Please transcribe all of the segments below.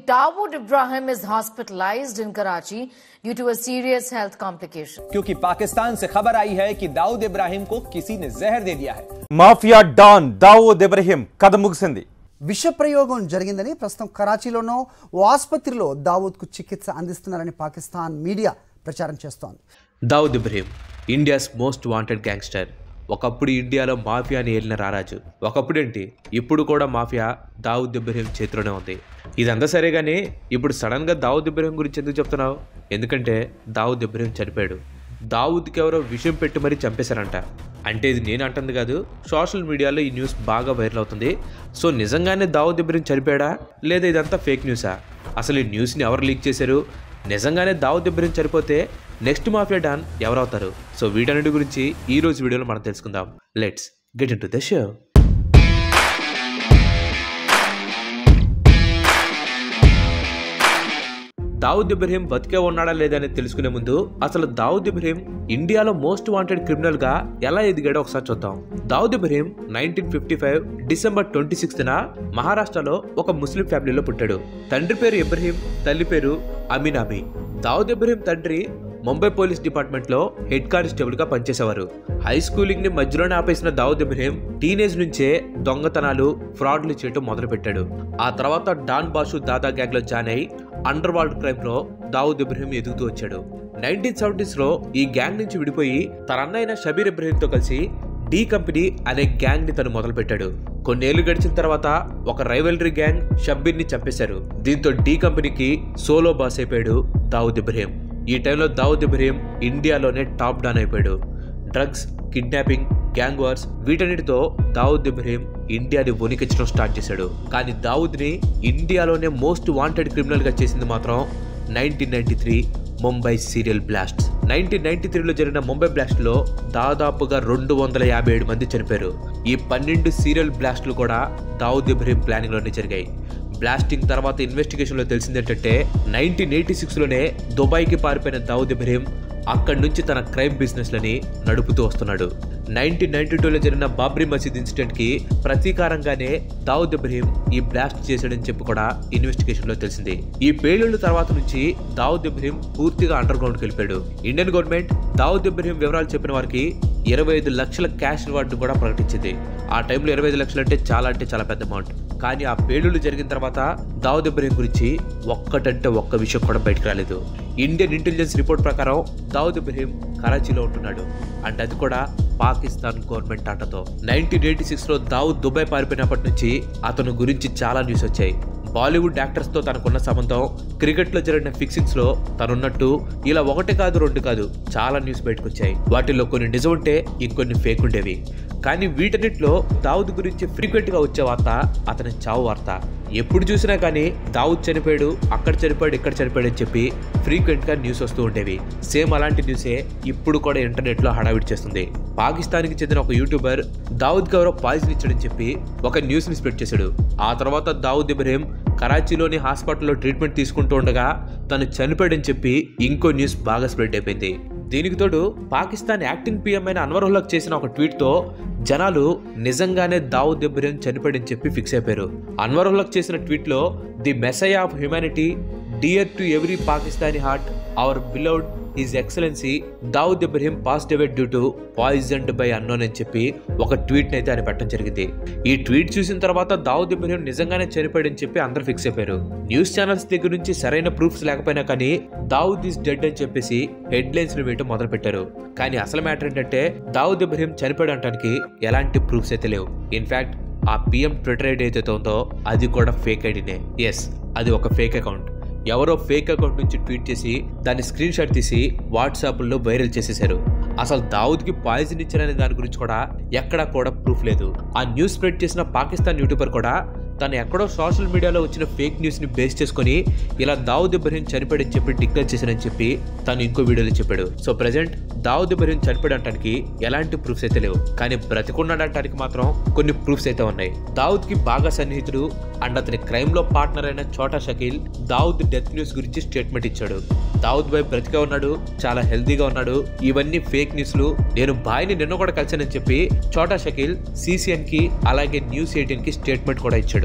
Dawood Ibrahim is hospitalized in Karachi due to a serious health complication. क्योंकि पाकिस्तान से खबर आई है कि दाऊद इब्राहिम को किसी ने जहर दे दिया है మాఫియా డాన్ దావూద్ ఇబ్రహీం కథ ముగిసింది విష ప్రయోగం జరిగిందని ప్రస్తుతం కరాచీలోనో ఓ ఆసుపత్రిలో దావూద్కు చికిత్స అందిస్తున్నారని పాకిస్తాన్ మీడియా ప్రచారం చేస్తోంది Dawood Ibrahim India's most wanted gangster ఒకప్పుడు ఇండియాలో మాఫియాని ఏలిన రారాజు ఒకప్పుడేంటి ఇప్పుడు కూడా మాఫియా దావుద్ ఇబ్రహీం చేతిలోనే ఉంది ఇదంతా సరే కానీ ఇప్పుడు సడన్గా దావుద్ ఇబ్రహీం గురించి ఎందుకు చెప్తున్నావు ఎందుకంటే దావుద్ ఇబ్రహీం చనిపోయాడు దావుద్కి ఎవరో విషయం పెట్టి మరీ చంపేశారంట అంటే ఇది నేను అంటుంది కాదు సోషల్ మీడియాలో ఈ న్యూస్ బాగా వైరల్ అవుతుంది సో నిజంగానే దావుద్ ఇబ్రహీం చనిపోయాడా లేదా ఇదంతా ఫేక్ న్యూసా అసలు ఈ న్యూస్ని ఎవరు లీక్ చేశారు నిజంగానే దావుద్ ఇబ్రహీం చనిపోతే నెక్స్ట్ మాఫియా డాన్ ఎవరవుతారు సో వీటన్నిటి గురించి ఈ రోజు వీడియోలో మనం తెలుసుకుందాం let's get into the show Dawood Ibrahim బతికే ఉన్నాడా లేదా అనేది తెలుసుకునే ముందు అసలు దావుద్ ఇబ్రహీం ఇండియాలో మోస్ట్ వాంటెడ్ క్రిమినల్ గా ఎలా ఎదిగాడో ఒకసారి చూద్దాం Dawood Ibrahim nineteen fifty five December twenty సిక్స్త్న మహారాష్ట్రలో ఒక ముస్లిం ఫ్యామిలీలో పుట్టాడు తండ్రి పేరు ఇబ్రహీం తల్లి పేరు అమీనాబీ దావుద్ ఇబ్రహీం తండ్రి ముంబై పోలీస్ డిపార్ట్మెంట్ లో హెడ్ కానిస్టేబుల్ గా పనిచేసేవారు హై స్కూలింగ్ ని మధ్యలోనే ఆపేసిన దావుద్ ఇబ్రహీం టీనేజ్ నుంచే దొంగతనాలు ఫ్రాడ్లు చేయటం మొదలుపెట్టాడు ఆ తర్వాత డాన్ బాషు దాదా గ్యాంగ్ లో జాయిన్ అయి అండర్ వరల్డ్ క్రైమ్ లో దావుద్ ఇబ్రహీం ఎదుగుతూ వచ్చాడు నైన్టీన్ సెవెంటీస్ లో ఈ గ్యాంగ్ నుంచి విడిపోయి తన అన్న అయిన షబీర్ ఇబ్రహీం తో కలిసి డి కంపెనీ అనే గ్యాంగ్ ని తను మొదలుపెట్టాడు కొన్నేళ్లు గడిచిన తర్వాత ఒక రైవలరీ గ్యాంగ్ షబ్బీర్ ని చంపేశారు దీంతో డి కంపెనీకి సోలో బాస్ అయిపోయాడు దావుద్ ఇబ్రహీం ఈ టైంలో దావుద్ ఇబ్రహీం ఇండియాలోనే టాప్ డాన్ అయిపోయాడు డ్రగ్స్ కిడ్నాపింగ్ గ్యాంగ్ వార్స్ వీటన్నిటితో దావుద్ ఇబ్రహీం ఇండియాని వణికించడం స్టార్ట్ చేశాడు కానీ దావుద్ని ఇండియాలోనే మోస్ట్ వాంటెడ్ క్రిమినల్ గా చేసింది మాత్రం nineteen ninety three Mumbai serial blast nineteen ninety త్రీలో జరిగిన ముంబై బ్లాస్ట్ లో దాదాపుగా రెండు వందల యాభై ఏడు మంది చనిపోయారు ఈ పన్నెండు సీరియల్ బ్లాస్ట్లు కూడా దావుద్ ఇబ్రహీం ప్లానింగ్ లోనే జరిగాయి బ్లాస్టింగ్ తర్వాత ఇన్వెస్టిగేషన్ లో తెలిసింది ఏంటంటే నైన్టీన్ ఎయిటీ సిక్స్ లోనే దుబాయ్కి పారిపోయిన దావుద్ ఇబ్రహీం అక్కడి నుంచి తన క్రైమ్ బిజినెస్ లని నడుపుతూ వస్తున్నాడు నైన్టీన్ నైన్టీ టూలో జరిగిన బాబ్రీ మసీద్ ఇన్సిడెంట్ కి ప్రతీకారంగానే దావుద్ ఇబ్రహీం ఈ బ్లాస్ట్ చేశాడని చెప్పి కూడా ఇన్వెస్టిగేషన్ లో తెలిసింది ఈ పేలుళ్ల తర్వాత నుంచి దావుద్ ఇబ్రహీం పూర్తిగా అండర్ గ్రౌండ్కి వెళ్ళిపోయాడు ఇండియన్ గవర్నమెంట్ దావుద్ ఇబ్రహీం వివరాలు చెప్పిన వారికి ఇరవై ఐదు లక్షల క్యాష్ రివార్డు కూడా ప్రకటించింది ఆ టైంలో ఇరవై ఐదు లక్షలు అంటే చాలా అంటే చాలా పెద్ద అమౌంట్ కానీ ఆ పేలుళ్లు జరిగిన తర్వాత దావుద్ ఇబ్రహీం గురించి ఒక్కటంటే ఒక్క విషయం కూడా బయటకు రాలేదు ఇండియన్ ఇంటెలిజెన్స్ రిపోర్ట్ ప్రకారం దావుద్ ఇబ్రహీం కరాచీలో ఉంటున్నాడు అంటే అది కూడా పాకిస్తాన్ గవర్నమెంట్ ఆటతో నైన్టీన్ ఎయిటీ సిక్స్ లో దావుద్ దుబాయ్ పారిపోయినప్పటి నుంచి అతను గురించి చాలా న్యూస్ వచ్చాయి బాలీవుడ్ యాక్టర్స్ తో తనకున్న సంబంధం క్రికెట్ లో జరిగిన ఫిక్సింగ్స్ లో తనున్నట్టు ఇలా ఒకటి కాదు రెండు కాదు చాలా న్యూస్ బయటకు వచ్చాయి వాటిల్లో కొన్ని నిజం ఉంటే ఇంకొన్ని ఫేక్ ఉండేవి కానీ వీటన్నిటిలో దావుద్ గురించి ఫ్రీక్వెంట్ గా వచ్చే వార్త అతని చావు వార్త ఎప్పుడు చూసినా కానీ దావుద్ చనిపోయాడు అక్కడ చనిపోయాడు ఇక్కడ చనిపోయాడు అని చెప్పి ఫ్రీక్వెంట్ గా న్యూస్ వస్తూ ఉండేవి సేమ్ అలాంటి న్యూసే ఇప్పుడు కూడా ఇంటర్నెట్ లో హడావిడి చేస్తుంది పాకిస్తాన్ కి చెందిన ఒక యూట్యూబర్ దావుద్ ఎవరో పాయిజన్ ఇచ్చాడని చెప్పి ఒక న్యూస్ ని స్ప్రెడ్ చేశాడు ఆ తర్వాత దావుద్ ఇబ్రహీం కరాచీలోని హాస్పిటల్లో ట్రీట్మెంట్ తీసుకుంటూ ఉండగా తను చనిపోయాడని చెప్పి ఇంకో న్యూస్ బాగా స్ప్రెడ్ అయిపోయింది దీనికి తోడు పాకిస్తాన్ యాక్టింగ్ పిఎం అయిన అన్వర్ ఉల్లాక్ చేసిన ఒక ట్వీట్ తో జనాలు నిజంగానే దావుద్ ఇబ్రహీం చనిపోయాడని చెప్పి ఫిక్స్ అయిపోయారు అన్వర్ ఉల్లాక్ చేసిన ట్వీట్ లో the messiah of humanity dear to every Pakistani heart our beloved his excellency Dawood Ibrahim passed away due to poisoned by unknown అని చెప్పి ఒక ట్వీట్ అయితే ఆయన పెట్టడం జరిగింది ఈ ట్వీట్ చూసిన తర్వాత దావుద్ ఇబ్రహీం నిజంగానే చనిపోయాడని చెప్పి అందరూ ఫిక్స్ అయిపోయారు న్యూస్ ఛానల్స్ దగ్గర నుంచి సరైన ప్రూఫ్స్ లేకపోయినా కానీ దావుద్ ఈస్ డెడ్ అని చెప్పేసి హెడ్ లైన్స్ ని వేయటం మొదలు పెట్టారు కానీ అసలు మ్యాటర్ ఏంటంటే దావుద్ ఇబ్రహీం చనిపోయాడు అనడానికి ఎలాంటి ప్రూఫ్స్ అయితే లేవు ఇన్ఫాక్ట్ ఆ పిఎం ట్విట్టర్ ఐడి ఏదైతే ఉందో అది కూడా ఫేక్ ఐడినే ఎస్ అది ఒక ఫేక్ అకౌంట్ ఎవరో ఫేక్ అకౌంట్ నుంచి ట్వీట్ చేసి దాన్ని స్క్రీన్ షాట్ తీసి వాట్సాప్లో వైరల్ చేసేశారు అసలు దావుద్కి పాయిజన్ ఇచ్చారనే దాని గురించి కూడా ఎక్కడా కూడా ప్రూఫ్ లేదు ఆ న్యూస్ స్ప్రెడ్ చేసిన పాకిస్తాన్ యూట్యూబర్ కూడా తను ఎక్కడో సోషల్ మీడియాలో వచ్చిన ఫేక్ న్యూస్ ని బేస్ చేసుకొని ఇలా దావుద్ ఇబ్రహీం చనిపోయాడని చెప్పి డిక్లేర్ చేశానని చెప్పి తను ఇంకో వీడియోలో చెప్పాడు సో ప్రెసెంట్ దావుద్ ఇబ్రహీం చనిపోయాడంటానికి ఎలాంటి ప్రూఫ్స్ అయితే లేవు కానీ బ్రతికున్నాడంటానికి మాత్రం కొన్ని ప్రూఫ్స్ అయితే ఉన్నాయి దావుద్ కి బాగా సన్నిహితుడు అండ్ అతని క్రైమ్ లో పార్ట్నర్ అయిన చోటా షకీల్ దావుద్ డెత్ న్యూస్ గురించి స్టేట్మెంట్ ఇచ్చాడు దావుద్ బాయ్ బ్రతికే ఉన్నాడు చాలా హెల్తీగా ఉన్నాడు ఇవన్నీ ఫేక్ న్యూస్లు నేను బాయ్ని నిన్న కూడా కలిసానని చెప్పి చోటా షకీల్ సిసిఎన్ కి అలాగే న్యూస్ ఎయిటీన్ కి స్టేట్మెంట్ కూడా ఇచ్చాడు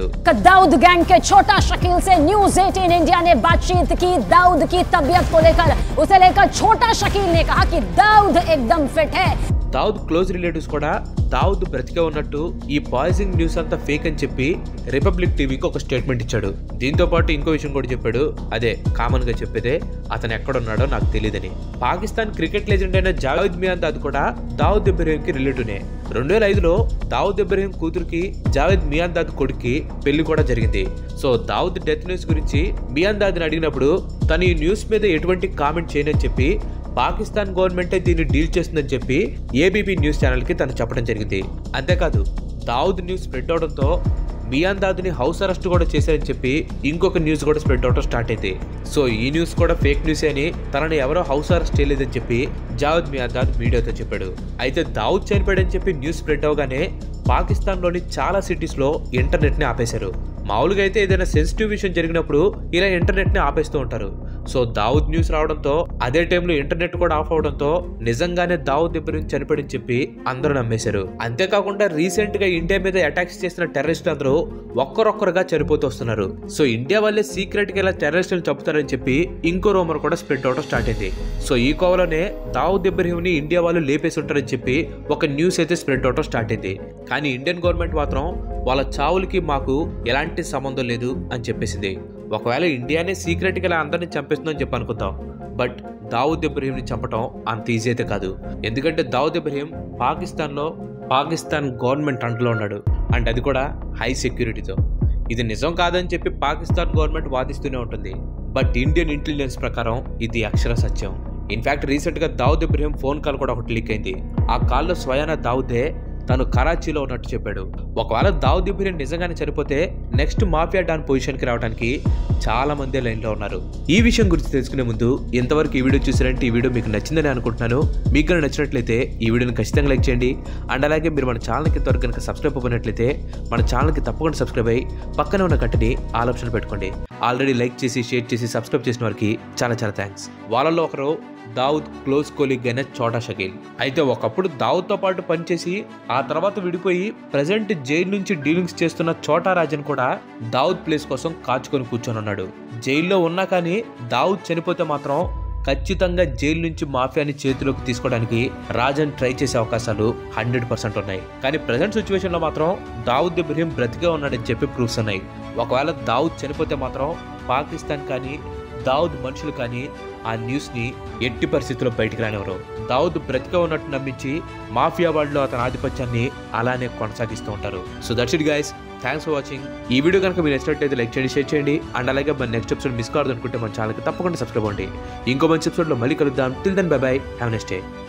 చెప్పాడు दाऊद गैंग के छोटा शकील से न्यूज 18 इंडिया ने बातचीत की दाऊद की तबीयत को लेकर उसे लेकर छोटा शकील ने कहा कि दाऊद एकदम फिट है దావుద్ క్లోజ్ రిలేటివ్స్ కూడా దావుద్ బ్రతికే ఉన్నట్టు ఈ పాయిజనింగ్ న్యూస్ అంతా ఫేక్ అని చెప్పి రిపబ్లిక్ టీవీకి ఒక స్టేట్మెంట్ ఇచ్చాడు దీంతో పాటు ఇంకో విషయం కూడా చెప్పాడు అదే కామన్ గా చెప్పేదే అతను ఎక్కడున్నాడో నాకు తెలియదని పాకిస్తాన్ క్రికెట్ లెజెండ్ అయిన జావేద్ మియాందాద్ కూడా దావుద్ ఇబ్రహీం కి రిలేటివ్నే రెండు వేల ఐదులో దావుద్ ఇబ్రహీం కూతురికి జావేద్ మియాందాద్ కొడుక్కి పెళ్లి కూడా జరిగింది సో దావుద్ డెత్ న్యూస్ గురించి మియాందాద్ని అడిగినప్పుడు తను ఈ న్యూస్ మీద ఎటువంటి కామెంట్ చేయనని చెప్పి పాకిస్తాన్ గవర్నమెంటే దీన్ని డీల్ చేస్తుందని చెప్పి ఏబీపీ న్యూస్ ఛానల్ కి తను చెప్పడం జరిగింది అంతేకాదు దావుద్ న్యూస్ స్ప్రెడ్ అవడంతో మియాన్ దాద్ని హౌస్ అరెస్ట్ కూడా చేశారని చెప్పి ఇంకొక న్యూస్ కూడా స్ప్రెడ్ అవడం స్టార్ట్ అయింది సో ఈ న్యూస్ కూడా ఫేక్ న్యూస్ అని తనని ఎవరో హౌస్ అరెస్ట్ చేయలేదని చెప్పి జావద్ మియాన్ దాద్ మీడియాతో చెప్పాడు అయితే దావుద్ చనిపోయాడని చెప్పి న్యూస్ స్ప్రెడ్ అవగానే పాకిస్తాన్లోని చాలా సిటీస్లో ఇంటర్నెట్ని ఆపేశారు మామూలుగా అయితే ఏదైనా సెన్సిటివ్ విషయం జరిగినప్పుడు ఇలా ఇంటర్నెట్ని ఆపేస్తూ ఉంటారు సో దావుద్ న్యూస్ రావడంతో అదే టైంలో ఇంటర్నెట్ కూడా ఆఫ్ అవడంతో నిజంగానే దావుద్ ఇబ్రహీం చనిపోయాడని చెప్పి అందరూ నమ్మేశారు అంతేకాకుండా రీసెంట్ గా ఇండియా మీద అటాక్స్ చేసిన టెర్రరిస్ట్ అందరూ ఒక్కరొక్కరుగా చనిపోతూ వస్తున్నారు సో ఇండియా వల్లే సీక్రెట్ గా ఇలా టెర్రరిస్టులు చంపుతారని చెప్పి ఇంకో రోమర్ కూడా స్ప్రెడ్ అవడం స్టార్ట్ అయింది సో ఈ కోవలోనే దావుద్ ఇబ్రహీం ని ఇండియా వాళ్ళు లేపేసి ఉంటారని చెప్పి ఒక న్యూస్ అయితే స్ప్రెడ్ అవడం స్టార్ట్ అయింది కానీ ఇండియన్ గవర్నమెంట్ మాత్రం వాళ్ళ చావులకి మాకు ఎలాంటి సంబంధం లేదు అని చెప్పేసింది ఒకవేళ ఇండియానే సీక్రెట్ గా ఇలా అందరినీ చంపేస్తుందని చెప్పి అనుకుందాం బట్ దావుద్ ఇబ్రహీంని చంపటం అంత ఈజీ అయితే కాదు ఎందుకంటే దావుద్ ఇబ్రహీం పాకిస్తాన్లో పాకిస్తాన్ గవర్నమెంట్ అంటలో ఉన్నాడు అండ్ అది కూడా హై సెక్యూరిటీతో ఇది నిజం కాదని చెప్పి పాకిస్తాన్ గవర్నమెంట్ వాదిస్తూనే ఉంటుంది బట్ ఇండియన్ ఇంటెలిజెన్స్ ప్రకారం ఇది అక్షర సత్యం ఇన్ఫాక్ట్ రీసెంట్గా దావుద్ ఇబ్రహీం ఫోన్ కాల్ కూడా ఒకటి లీక్ అయింది ఆ కాల్లో స్వయాన దావుదే తను కరాచీలో ఉన్నట్టు చెప్పాడు ఒకవేళ దావుద్ ఇబ్రహీం నిజంగానే చనిపోతే నెక్స్ట్ మాఫియా డాన్ పొజిషన్కి రావడానికి చాలా మంది లైన్లో ఉన్నారు ఈ విషయం గురించి తెలుసుకునే ముందు ఎంతవరకు ఈ వీడియో చూసారంటే ఈ వీడియో మీకు నచ్చిందని అనుకుంటున్నాను మీకు కనుక నచ్చినట్లయితే ఈ వీడియోని ఖచ్చితంగా లైక్ చేయండి అండ్ అలాగే మీరు మన ఛానల్కి ఇంతవరకు కనుక సబ్స్క్రైబ్ అవ్వనట్లయితే మన ఛానల్కి తప్పకుండా సబ్స్క్రైబ్ అయ్యి పక్కనే ఉన్న కట్టని ఆల్ ఆప్షన్ పెట్టుకోండి ఆల్రెడీ లైక్ చేసి షేర్ చేసి సబ్స్క్రైబ్ చేసిన వారికి చాలా చాలా థ్యాంక్స్ వాళ్ళలో ఒకరు దావుద్ క్లోజ్ కొలీగ్ అయిన చోటా షకీల్ అయితే ఒకప్పుడు దావుద్తో పాటు పనిచేసి ఆ తర్వాత విడిపోయి ప్రజెంట్ జైలు నుంచి డీలింగ్స్ చేస్తున్న చోటా రాజన్ కూడా దావుద్ ప్లేస్ కోసం కాచుకొని కూర్చొని ఉన్నాడు జైల్లో ఉన్నా కానీ దావుద్ చనిపోతే మాత్రం ఖచ్చితంగా జైలు నుంచి మాఫియాని చేతిలోకి తీసుకోవడానికి రాజన్ ట్రై చేసే అవకాశాలు హండ్రెడ్ పర్సెంట్ ఉన్నాయి కానీ ప్రజెంట్ సిచ్యువేషన్ లో మాత్రం దావుద్ ఇబ్రహీం బ్రతికే ఉన్నాడని చెప్పి ప్రూఫ్స్ ఉన్నాయి ఒకవేళ దావుద్ చనిపోతే మాత్రం పాకిస్తాన్ కానీ దావుద్ మనుషులు కానీ ఆ న్యూస్ ని ఎట్టి పరిస్థితుల్లో బయటికి రానివ్వరు దావుద్ బ్రతికే ఉన్నట్టు నమ్మించి మాఫియా వాళ్ళు అతని ఆధిపత్యాన్ని అలానే కొనసాగిస్తూ ఉంటారు so that's it guys thanks for watching ఈ వీడియో కనుక మీరు నచ్చినట్లయితే లైక్ చేయండి షేర్ చేయండి అండ్ అలాగే మన నెక్స్ట్ ఎపిసోడ్ మిస్ కావద్దు అనుకుంటే మన ఛానల్కి తప్పకుండా సబ్స్క్రైబ్ అవ్వండి ఇంకో మంచి ఎపిసోడ్లో మళ్ళీ కలుద్దాం till then bye bye have next day